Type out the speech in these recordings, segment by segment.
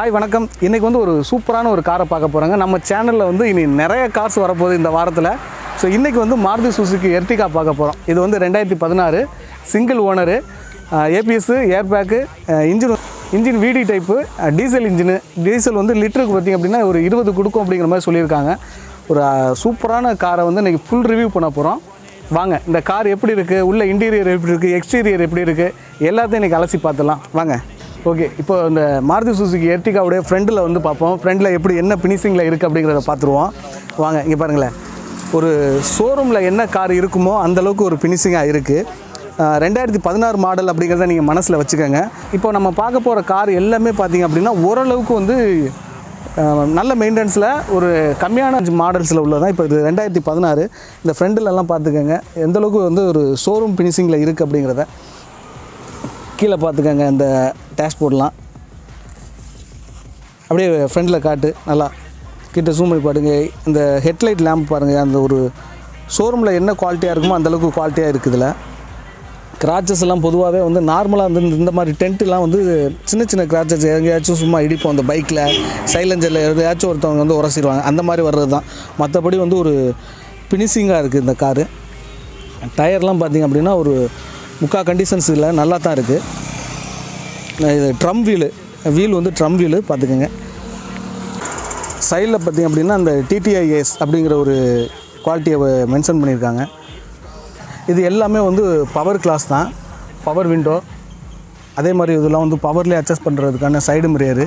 hi வணக்கம் இன்றைக்கி வந்து ஒரு சூப்பரான ஒரு காரை பார்க்க போகிறாங்க நம்ம சேனலில் வந்து இனி நிறைய கார்ஸ் வரப்போகுது இந்த வாரத்தில் ஸோ இன்றைக்கி வந்து மாருதி சுசுக்கு எர்டிகா பார்க்க போகிறோம் இது வந்து ரெண்டாயிரத்தி பதினாறு single owner ABS airbag engine engine VD type diesel engine diesel வந்து லிட்டருக்கு பார்த்திங்க அப்படின்னா ஒரு இருபது கொடுக்கும் அப்படிங்கிற மாதிரி சொல்லியிருக்காங்க ஒரு அஹ், சூப்பரான காரை வந்து இன்றைக்கி ஃபுல் ரிவ்யூ பண்ண போகிறோம் வாங்க இந்த கார் எப்படி இருக்குது உள்ள இன்டீரியர் எப்படி இருக்குது எக்ஸ்டீரியர் எப்படி இருக்குது எல்லாத்தையும் இன்றைக்கி அலசி பார்த்துலாம் வாங்க ஓகே இப்போ இந்த மாருதி சுசுகி எர்டிகாவுடைய ஃப்ரண்டில் வந்து பார்ப்போம் ஃப்ரண்டில் எப்படி என்ன ஃபினிஷிங்கில் இருக்குது அப்படிங்கிறத பார்த்துருவோம் வாங்க இங்கே பாருங்களேன் ஒரு ஷோரூமில் என்ன கார் இருக்குமோ அந்த அளவுக்கு ஒரு ஃபினிஷிங்காக இருக்குது ரெண்டாயிரத்தி பதினாறு மாடல் அப்படிங்கிறத நீங்கள் மனசில் வச்சுக்கோங்க இப்போ நம்ம பார்க்க போகிற கார் எல்லாமே பார்த்தீங்க அப்படின்னா ஓரளவுக்கு வந்து அஹ், நல்ல மெயின்டெனன்ஸில் ஒரு கம்மியான மாடல்ஸில் உள்ளதான் இப்போ இது ரெண்டாயிரத்தி பதினாறு இந்த ஃப்ரண்டிலெல்லாம் பார்த்துக்கோங்க எந்த அளவுக்கு வந்து ஒரு ஷோரூம் ஃபினிஷிங்கில் இருக்குது அப்படிங்கிறத கீழே பார்த்துக்கோங்க இந்த டேஷ்போர்ட்லாம் அப்படியே ஃப்ரண்டில் காட்டு நல்லா கிட்ட ஜூம் பண்ணி பாருங்க இந்த ஹெட்லைட் லேம்ப் பாருங்கள் அந்த ஒரு ஷோரூமில் என்ன குவாலிட்டியாக இருக்குமோ அந்தளவுக்கு குவாலிட்டியாக இருக்குது இதில் கிராச்சஸ் எல்லாம் பொதுவாகவே வந்து நார்மலாக வந்து இந்த- இந்த மாதிரி டென்ட்டுலாம் வந்து சின்ன சின்ன கிராச்சஸ் எங்கேயாச்சும் சும்மா இடிப்போம் அந்த பைக்கில் சைலஞ்சரில் எதையாச்சும் ஒருத்தவங்க வந்து உரசிடுவாங்க அந்த மாதிரி வர்றது தான் மற்றபடி வந்து ஒரு ஃபினிஷிங்காக இருக்குது இந்த காரு டயர்லாம் பார்த்திங்க அப்படின்னா ஒரு முக்கா கண்டிஷன்ஸ் இல்லை நல்லா தான் இருக்குது இது ட்ரம் வீலு வீல் வந்து ட்ரம் வீலு பார்த்துக்கோங்க சைடில் பார்த்திங்க அப்படின்னா அந்த டிடிஐஎஸ் அப்படிங்கிற ஒரு குவாலிட்டியை மென்ஷன் பண்ணியிருக்காங்க இது எல்லாமே வந்து பவர் கிளாஸ் தான் பவர் விண்டோ அதே மாதிரி இதெல்லாம் வந்து பவர்லேயே அட்ஜஸ்ட் பண்ணுறதுக்கான சைடு மிரரு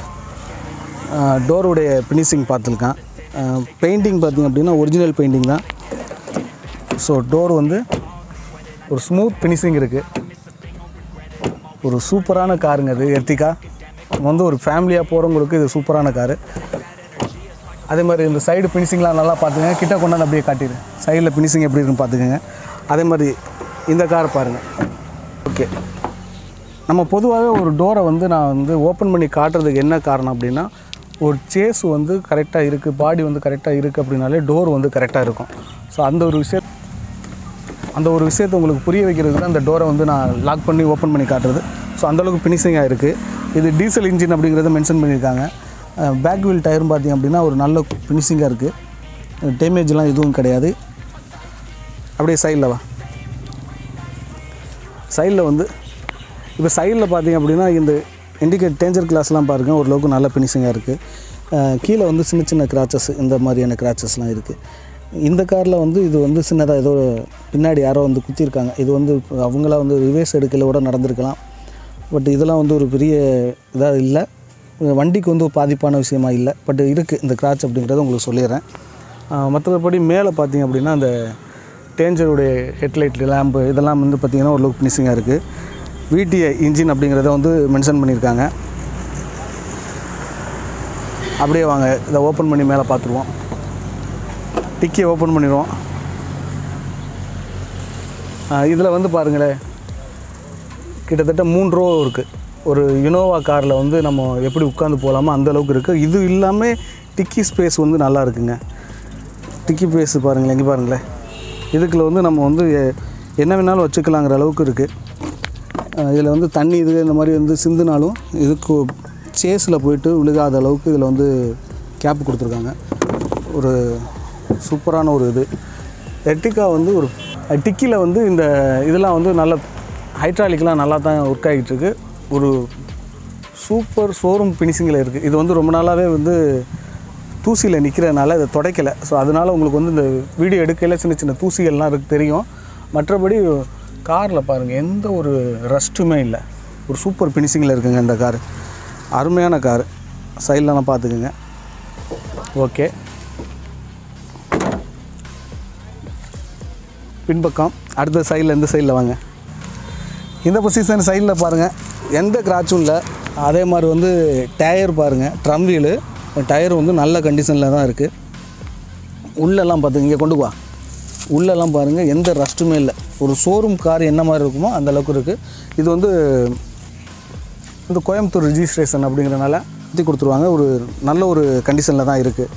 டோருடைய ஃபினிஷிங் பார்த்துருக்கான் பெயிண்டிங் பார்த்திங்க அப்படின்னா ஒரிஜினல் பெயிண்டிங் தான் ஸோ டோர் வந்து ஒரு ஸ்மூத் ஃபினிஷிங் இருக்குது ஒரு சூப்பரான காருங்க அது எர்டிகா வந்து ஒரு ஃபேமிலியாக போகிறவங்களுக்கு இது சூப்பரான காரு அதே மாதிரி இந்த சைடு ஃபினிஷிங்லாம் நல்லா பார்த்துங்க கிட்ட கொண்டாந்து அப்படியே காட்டிடு சைடில் ஃபினிஷிங் எப்படி இருக்குன்னு பார்த்துக்கோங்க அதே மாதிரி இந்த காரை பாருங்கள் ஓகே நம்ம பொதுவாகவே ஒரு டோரை வந்து நான் வந்து ஓப்பன் பண்ணி காட்டுறதுக்கு என்ன காரணம் அப்படின்னா ஒரு சேஸ் வந்து கரெக்டாக இருக்குது பாடி வந்து கரெக்டாக இருக்குது அப்படின்னாலே டோர் வந்து கரெக்டாக இருக்கும் ஸோ அந்த ஒரு விஷயம் அந்த ஒரு விஷயத்தை உங்களுக்கு புரிய வைக்கிறதுக்கு தான் அந்த டோரை வந்து நான் லாக் பண்ணி ஓப்பன் பண்ணி காட்டுறது ஸோ அந்தளவுக்கு ஃபினிஷிங்காக இருக்குது இது டீசல் இன்ஜின் அப்படிங்கிறத மென்ஷன் பண்ணியிருக்காங்க பேக் வீல் டயரும் பார்த்தீங்க அப்படின்னா ஒரு நல்ல ஃபினிஷிங்காக இருக்குது டேமேஜ்லாம் எதுவும் கிடையாது அப்படியே சைடில் வா சைடில் வந்து இப்போ சைடில் பார்த்தீங்க அப்படின்னா இந்த இண்டிகேட் டேஞ்சர் கிளாஸ்லாம் பாருங்கள் ஓரளவுக்கு நல்ல ஃபினிஷிங்காக இருக்குது கீழே வந்து சின்ன சின்ன கிராச்சஸ் இந்த மாதிரியான கிராச்சஸ்லாம் இருக்குது இந்த காரில் வந்து இது வந்து சின்னதாக ஏதோ பின்னாடி யாரோ வந்து குத்திருக்காங்க இது வந்து அவங்கள வந்து ரிவேஸ் எடுக்கல கூட நடந்திருக்கலாம் பட் இதெல்லாம் வந்து ஒரு பெரிய இதாக இல்லை வண்டிக்கு வந்து ஒரு பாதிப்பான விஷயமா இல்லை பட் இருக்குது இந்த கிராச் அப்படிங்கிறத உங்களுக்கு சொல்லிடுறேன் மற்றபடி மேலே பார்த்தீங்க அப்படின்னா அந்த டேஞ்சருடைய ஹெட்லைட் லேம்பு இதெல்லாம் வந்து பார்த்திங்கன்னா ஒரு லுக் ஃபினிஷிங்காக இருக்குது விடிஐ இன்ஜின் அப்படிங்கிறத வந்து மென்ஷன் பண்ணியிருக்காங்க அப்படியே வாங்க இதை ஓப்பன் பண்ணி மேலே பார்த்துருவோம் டிக்கியை ஓப்பன் பண்ணிடுவோம் இதில் வந்து பாருங்களேன் கிட்டத்தட்ட மூணு ரோ இருக்குது ஒரு இனோவா காரில் வந்து நம்ம எப்படி உட்காந்து போகலாமோ அந்த அளவுக்கு இருக்குது இது இல்லாமல் டிக்கி ஸ்பேஸ் வந்து நல்லா இருக்குங்க டிக்கி ஸ்பேஸ் பாருங்களேன் இங்கே பாருங்களேன் இதுக்குள்ள வந்து நம்ம வந்து எ- என்ன வேணாலும் வச்சுக்கலாங்கிற அளவுக்கு இருக்குது இதில் வந்து தண்ணி இது இந்த மாதிரி வந்து சிந்துனாலும் இதுக்கு சேஸில் போயிட்டு விழுகாத அளவுக்கு இதில் வந்து கேப் கொடுத்துருக்காங்க ஒரு சூப்பரான ஒரு இது எர்டிகா வந்து ஒரு டிக்கியில் வந்து இந்த இதெல்லாம் வந்து நல்ல ஹைட்ராலிக்லாம் நல்லா தான் ஒர்க் ஆகிட்டு இருக்கு ஒரு சூப்பர் ஷோரூம் ஃபினிஷிங்கில் இருக்குது இது வந்து ரொம்ப நாளாகவே வந்து தூசியில் நிற்கிறதுனால இதை துடைக்கலை ஸோ அதனால் உங்களுக்கு வந்து இந்த வீடியோ எடுக்கையில் சின்ன சின்ன தூசிகள்லாம் இருக்கு தெரியும் மற்றபடி காரில் பாருங்கள் எந்த ஒரு ரஸ்ட்டுமே இல்லை ஒரு சூப்பர் ஃபினிஷிங்கில் இருக்குங்க இந்த கார் அருமையான கார் சைட்லலாம் பார்த்துக்குங்க ஓகே பின்பக்கம் அடுத்த சைடில் எந்த சைடில் வாங்க இந்த பொசிஷன் சைடில் பாருங்கள் எந்த கிராச்சும் இல்லை அதே மாதிரி வந்து டயர் பாருங்கள் ட்ரம் வீலு டயர் வந்து நல்ல கண்டிஷனில் தான் இருக்குது உள்ளெல்லாம் பார்த்துங்க இங்கே கொண்டு வா உள்ளெல்லாம் பாருங்கள் எந்த ரஸ்ட்டுமே இல்லை ஒரு ஷோரூம் கார் என்ன மாதிரி இருக்குமோ அந்த அளவுக்கு இருக்குது இது வந்து இந்த கோயம்புத்தூர் ரிஜிஸ்ட்ரேஷன் அப்படிங்கிறனால சுற்றி கொடுத்துருவாங்க ஒரு நல்ல ஒரு கண்டிஷனில் தான் இருக்குது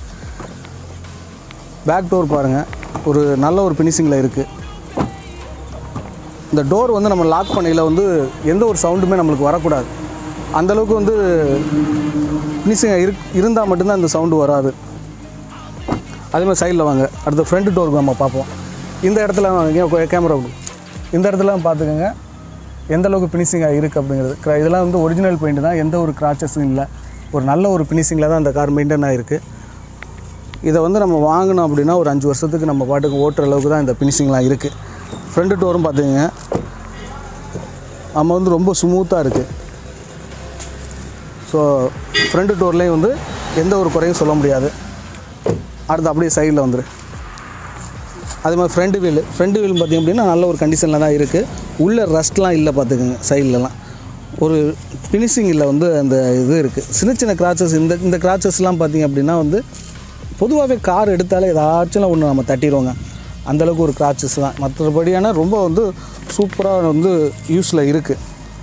பேக் டோர் பாருங்கள் ஒரு நல்ல ஒரு ஃபினிஷிங்கில் இருக்குது இந்த டோர் வந்து நம்ம லாக் பண்ணையில் வந்து எந்த ஒரு சவுண்டுமே நம்மளுக்கு வரக்கூடாது அந்தளவுக்கு வந்து ஃபினிஷிங் இரு இருந்தால் மட்டும்தான் அந்த சவுண்டு வராது அதே மாதிரி சைடில் வாங்க அடுத்து ஃப்ரண்ட் டோருக்கு நம்ம பார்ப்போம் இந்த இடத்துல வாங்க கேமரா இந்த இடத்துல பார்த்துக்கோங்க எந்த அளவுக்கு ஃபினிஷிங்காக இருக்குது அப்படிங்கிறது cra- இதெல்லாம் வந்து ஒரிஜினல் பெயிண்ட் தான் எந்த ஒரு கிராச்சஸும் இல்லை ஒரு நல்ல ஒரு ஃபினிஷிங்கில் தான் அந்த கார் மெயின்டைன் ஆகிருக்கு இதை வந்து நம்ம வாங்கினோம் அப்படின்னா ஒரு அஞ்சு வருஷத்துக்கு நம்ம பாட்டுக்கு ஓட்டுற அளவுக்கு தான் இந்த ஃபினிஷிங்லாம் இருக்குது ஃப்ரண்ட் டோரும் பார்த்துக்கோங்க நம்ம வந்து ரொம்ப ஸ்மூத்தாக இருக்குது ஸோ ஃப்ரண்ட் டோர்லேயும் வந்து எந்த ஒரு குறையும் சொல்ல முடியாது அடுத்து அப்படியே சைடில் வந்துரு அதே மாதிரி ஃப்ரண்ட் வீல் ஃப்ரண்ட் வீல் பார்த்திங்க அப்படின்னா நல்ல ஒரு கண்டிஷனில் தான் இருக்குது உள்ளே ரஸ்ட்லாம் இல்லை பார்த்துக்கோங்க சைட்லலாம் ஒரு ஃபினிஷிங்கில் வந்து அந்த இது இருக்குது சின்ன சின்ன கிராச்சஸ் இந்த இந்த கிராச்சஸ்லாம் பார்த்திங்க அப்படின்னா வந்து பொதுவாகவே கார் எடுத்தாலே ஏதாச்சும் ஒன்று நம்ம தட்டிடுவோங்க அந்தளவுக்கு ஒரு கிராச்சஸ் தான் மற்றபடியான ரொம்ப வந்து சூப்பராக வந்து யூஸில் இருக்குது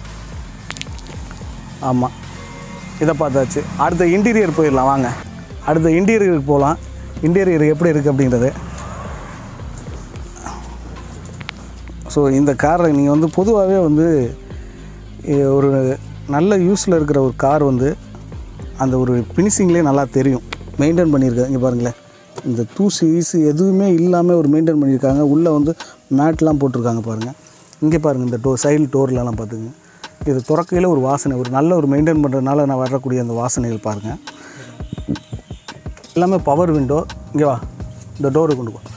ஆமாம் இதை பார்த்தாச்சு அடுத்த இன்டீரியர் போயிடலாம் வாங்க அடுத்த இன்டீரியருக்கு போகலாம் இன்டீரியர் எப்படி இருக்குது அப்படின்றது ஸோ இந்த காரை நீங்கள் வந்து பொதுவாகவே வந்து இ- ஒரு நல்ல யூஸில் இருக்கிற ஒரு கார் வந்து அந்த ஒரு ஃபினிஷிங்லேயே நல்லா தெரியும் மெயின்டைன் பண்ணியிருக்காங்க இங்கே பாருங்களேன் இந்த தூசி ஈசு எதுவுமே இல்லாமல் ஒரு மெயின்டைன் பண்ணியிருக்காங்க உள்ளே வந்து மேட்லாம் போட்டிருக்காங்க பாருங்கள் இங்கே பாருங்கள் இந்த டோர் சைடு டோர்லலாம் பார்த்துங்க இது திறக்கையில் ஒரு வாசனை ஒரு நல்ல ஒரு மெயின்டைன் பண்ணுறதுனால நான் வரக்கூடிய அந்த வாசனைகள் பாருங்கள் எல்லாமே பவர் விண்டோ இங்கே வா இந்த டோரை கொண்டு போ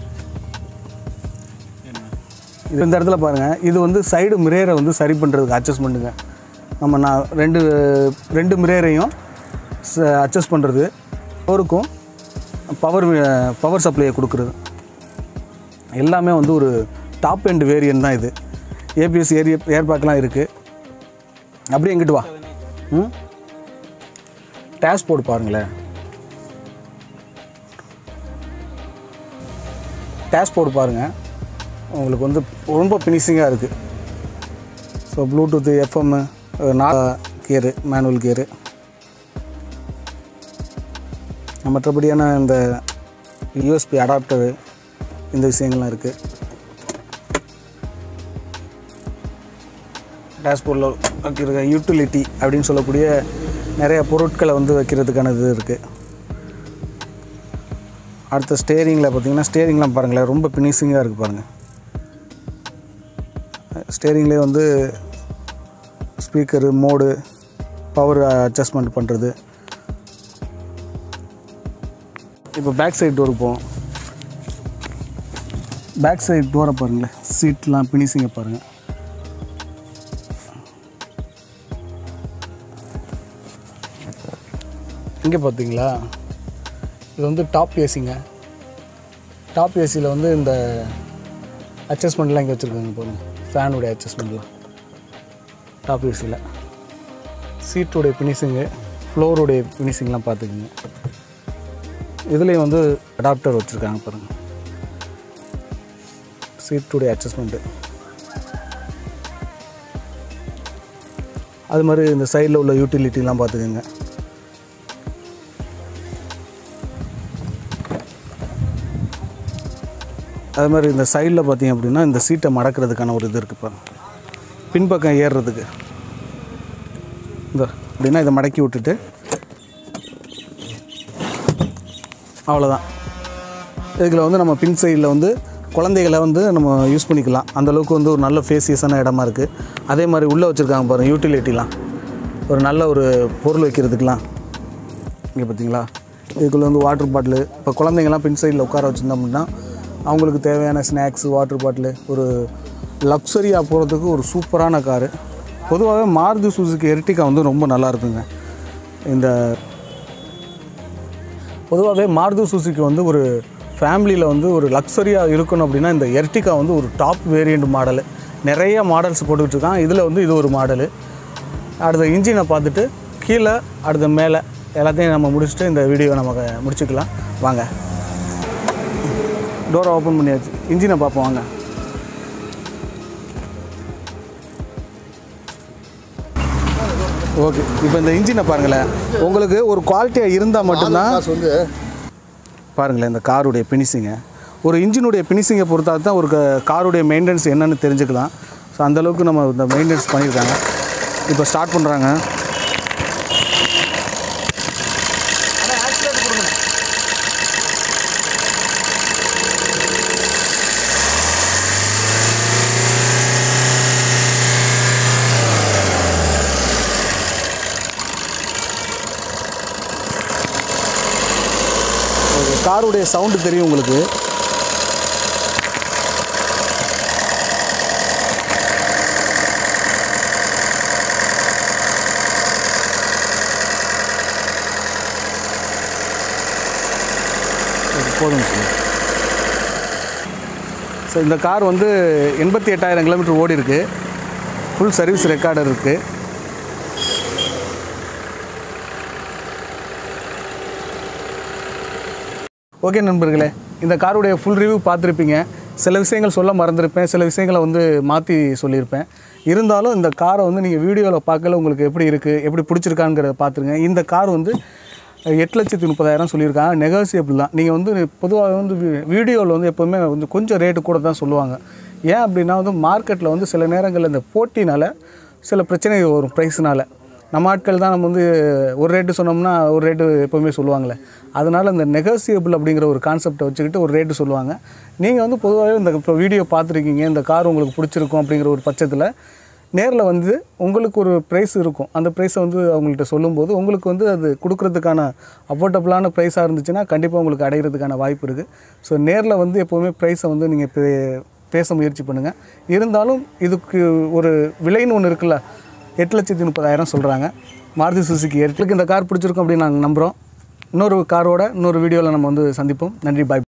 இது இந்த இடத்துல பாருங்கள் இது வந்து சைடு மிரேரை வந்து சரி பண்ணுறதுக்கு அட்ஜஸ்ட்மெண்ட்டுங்க நம்ம நான் ரெண்டு ரெண்டு மிரேரையும் அட்ஜஸ்ட் பண்ணுறது டோருக்கும் பவர் பவர் சப்ளையை கொடுக்குறது எல்லாமே வந்து ஒரு டாப் எண்ட் வேரியன்ட் தான் இது ஏபிஎஸ் ஏரிய ஏர் பேக்லாம் இருக்குது அப்படியே எங்கிட்டு வா ம் டேஷ்போர்டு பாருங்களேன் டேஷ்போர்டு பாருங்கள் உங்களுக்கு வந்து ரொம்ப ஃபினிஷிங்காக இருக்குது ஸோ ப்ளூடூத்து எஃப்எம்மு நா கியரு மேனுவல் கியரு மற்றபடியான இந்த யூஎஸ்பி அடாப்டரு இந்த விஷயங்கள்லாம் இருக்குது டேஷ்போர்டில் வைக்கிற யூட்டிலிட்டி அப்படின்னு சொல்லக்கூடிய நிறைய பொருட்களை வந்து வைக்கிறதுக்கான இது இருக்குது அடுத்த ஸ்டேரிங்கில் பார்த்தீங்கன்னா ஸ்டேரிங்லாம் பாருங்களேன் ரொம்ப ஃபினிஷிங்காக இருக்குது பாருங்கள் ஸ்டேரிங்லேயே வந்து ஸ்பீக்கரு மோடு பவர் அட்ஜஸ்ட்மெண்ட் பண்ணுறது இப்போ பேக் சைடு டோருக்கு போவோம் பேக் சைடு டோரை பாருங்களேன் சீட்லாம் ஃபினிஷிங்கை பாருங்கள் இங்கே பார்த்தீங்களா இது வந்து டாப் ஏசிங்க டாப் ஏசியில் வந்து இந்த அட்ஜஸ்ட்மெண்ட்லாம் இங்கே வச்சுருக்காங்க பாருங்க ஃபேனுடைய அட்ஜஸ்ட்மெண்ட்லாம் டாப் ஏசியில் சீட்டுடைய ஃபினிஷிங்கு ஃப்ளோருடைய ஃபினிஷிங்லாம் பார்த்துக்குங்க இதுலேயும் வந்து அடாப்டர் வச்சுருக்காங்க பாருங்கள் சீட்டுடைய அட்ஜஸ்ட்மெண்ட்டு அது மாதிரி இந்த சைடில் உள்ள யூட்டிலிட்டிலாம் பார்த்துக்குங்க அது மாதிரி இந்த சைடில் பார்த்தீங்க அப்படின்னா இந்த சீட்டை மடக்கிறதுக்கான ஒரு இது இருக்குது பாருங்க பின்பக்கம் ஏறுறதுக்கு இந்த அப்படின்னா இதை மடக்கி விட்டுட்டு அவ்வளோதான் இதுல வந்து நம்ம பின் சைடில் வந்து குழந்தைகளை வந்து நம்ம யூஸ் பண்ணிக்கலாம் அந்த அளவுக்கு வந்து ஒரு நல்ல ஃபேசியஸான இடமா இருக்குது அதே மாதிரி உள்ளே வச்சுருக்காங்க பாருங்கள் யூட்டிலிட்டிலாம் ஒரு நல்ல ஒரு பொருள் வைக்கிறதுக்கெலாம் இங்கே பார்த்தீங்களா இதுக்குள்ளே வந்து வாட்டர் பாட்டிலு இப்போ குழந்தைங்கலாம் பின் சைடில் உட்கார வச்சுருந்தோம் அப்படின்னா அவங்களுக்கு தேவையான ஸ்நாக்ஸு வாட்டர் பாட்டிலு ஒரு லக்ஸரியாக போகிறதுக்கு ஒரு சூப்பரான காரு பொதுவாகவே மாருதி சுசுகி எர்டிகா வந்து ரொம்ப நல்லா இருக்குங்க இந்த பொதுவாகவே மாருதி சுசுகி வந்து ஒரு ஃபேமிலியில் வந்து ஒரு லக்ஸரியாக இருக்கணும் அப்படின்னா இந்த எர்டிகா வந்து ஒரு டாப் வேரியண்ட் மாடலு நிறைய மாடல்ஸ் போட்டுக்கிட்டு இருக்கான் இதில் வந்து இது ஒரு மாடலு அடுத்த இன்ஜினை பார்த்துட்டு கீழே அடுத்த மேலே எல்லாத்தையும் நம்ம முடிச்சுட்டு இந்த வீடியோ நமக்கு முடிச்சுக்கலாம் வாங்க டோரை ஓப்பன் பண்ணியாச்சு இன்ஜினை பார்ப்போம் வாங்க ஓகே இப்போ இந்த இன்ஜினை பாருங்களேன் உங்களுக்கு ஒரு குவாலிட்டியாக இருந்தால் மட்டும்தான் காசு வந்து பாருங்களேன் இந்த காருடைய ஃபினிஷிங்கை ஒரு இன்ஜினுடைய ஃபினிஷிங்கை பொறுத்தா தான் ஒரு க- காருடைய மெயின்டெனன்ஸ் என்னன்னு தெரிஞ்சுக்கலாம் ஸோ அந்தளவுக்கு நம்ம இந்த மெயின்டெனன்ஸ் பண்ணியிருக்காங்க இப்போ ஸ்டார்ட் பண்ணுறாங்க காருடைய சவுண்டு தெரியும் உங்களுக்கு இது போதும் சார் ஸோ இந்த கார் வந்து எண்பத்தி எட்டாயிரம் கிலோமீட்டர் ஓடி இருக்கு ஃபுல் சர்வீஸ் ரெக்கார்டர் இருக்குது ஓகே நண்பர்களே இந்த காருடைய ஃபுல் ரிவ்யூ பார்த்துருப்பீங்க சில விஷயங்கள் சொல்ல மறந்துருப்பேன் சில விஷயங்களை வந்து மாற்றி சொல்லியிருப்பேன் இருந்தாலும் இந்த காரை வந்து நீங்கள் வீடியோவில் பார்க்கல உங்களுக்கு எப்படி இருக்குது எப்படி பிடிச்சிருக்காங்கிறத பார்த்துருங்க இந்த கார் வந்து எட்டு லட்சத்தி முப்பதாயிரம் சொல்லியிருக்காங்க நெகோசியபிள் தான் நீங்கள் வந்து பொதுவாக வந்து வீடியோவில் வந்து எப்போவுமே வந்து கொஞ்சம் ரேட்டு கூட தான் சொல்லுவாங்க ஏன் அப்படின்னா வந்து மார்க்கெட்டில் வந்து சில நேரங்களில் இந்த போட்டினால் சில பிரச்சனைகள் வரும் ப்ரைஸ்னால் நம்ம ஆட்கள் தான் நம்ம வந்து ஒரு ரேட்டு சொன்னோம்னா ஒரு ரேட்டு எப்போவுமே சொல்லுவாங்களே அதனால் இந்த நெகோசியபிள் அப்படிங்கிற ஒரு கான்செப்டை வச்சுக்கிட்டு ஒரு ரேட்டு சொல்லுவாங்க நீங்கள் வந்து பொதுவாகவே இந்த இப்போ வீடியோ பார்த்துருக்கீங்க இந்த கார் உங்களுக்கு பிடிச்சிருக்கும் அப்படிங்கிற ஒரு பட்சத்தில் நேரில் வந்து உங்களுக்கு ஒரு ப்ரைஸ் இருக்கும் அந்த ப்ரைஸை வந்து அவங்கள்ட்ட சொல்லும்போது உங்களுக்கு வந்து அது கொடுக்குறதுக்கான அஃபோர்டபுளான ப்ரைஸாக இருந்துச்சுன்னா கண்டிப்பாக உங்களுக்கு அடைகிறதுக்கான வாய்ப்பு இருக்குது ஸோ நேரில் வந்து எப்போவுமே ப்ரைஸை வந்து நீங்கள் பே பேச முயற்சி பண்ணுங்கள் இருந்தாலும் இதுக்கு ஒரு விலைன்னு ஒன்று இருக்குல்ல எட்டு லட்சத்தி முப்பதாயிரம் சொல்கிறாங்க மாருதி சுசுக்கி எட்டுக்கு இந்த கார் பிடிச்சிருக்கும் அப்படின்னு நாங்கள் நம்புகிறோம் இன்னொரு காரோட இன்னொரு வீடியோவில் நம்ம வந்து சந்திப்போம் நன்றி பாய்